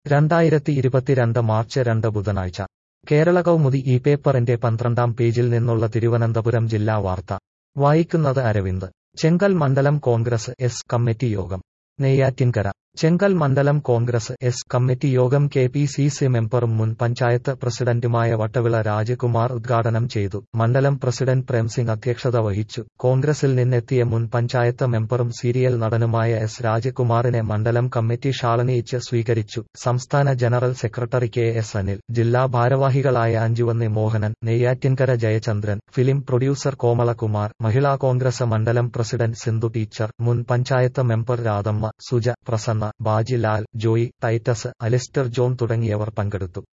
രണ്ടായിരത്തി ഇരുപത്തിരണ്ട് മാർച്ച് രണ്ട് ബുധനാഴ്ച കേരള കൗമുദി ഈ പേപ്പറിന്റെ പന്ത്രണ്ടാം പേജിൽ നിന്നുള്ള തിരുവനന്തപുരം ജില്ലാ വാർത്ത വായിക്കുന്നത് അരവിന്ദ് ചെങ്കൽ മണ്ഡലം കോൺഗ്രസ് എസ് കമ്മിറ്റി യോഗം നെയ്യാറ്റിൻകര ചെങ്കൽ മണ്ഡലം കോൺഗ്രസ് എസ് കമ്മിറ്റി യോഗം കെ പി സി സി മെമ്പറും മുൻ പഞ്ചായത്ത് പ്രസിഡന്റുമായ വട്ടവിള രാജകുമാർ ഉദ്ഘാടനം ചെയ്തു മണ്ഡലം പ്രസിഡന്റ് പ്രേംസിംഗ് അധ്യക്ഷത വഹിച്ചു കോൺഗ്രസിൽ നിന്നെത്തിയ മുൻ പഞ്ചായത്ത് മെമ്പറും സീരിയൽ നടനുമായ എസ് രാജകുമാറിനെ മണ്ഡലം കമ്മിറ്റി ഷാളണിയിച്ച് സ്വീകരിച്ചു സംസ്ഥാന general secretary K S Anil ജില്ലാ ഭാരവാഹികളായ Anjuvanni Mohanan Neyyattinkara Jayachandran film producer Komalakumar Mahila Congress മണ്ഡലം പ്രസിഡന്റ് സിന്ധു ടീച്ചർ മുൻ panchayat member Radhamma Suja Prasanna Bajilal Joy Titus Alistair John തുടങ്ങിയവർ പങ്കെടുത്തു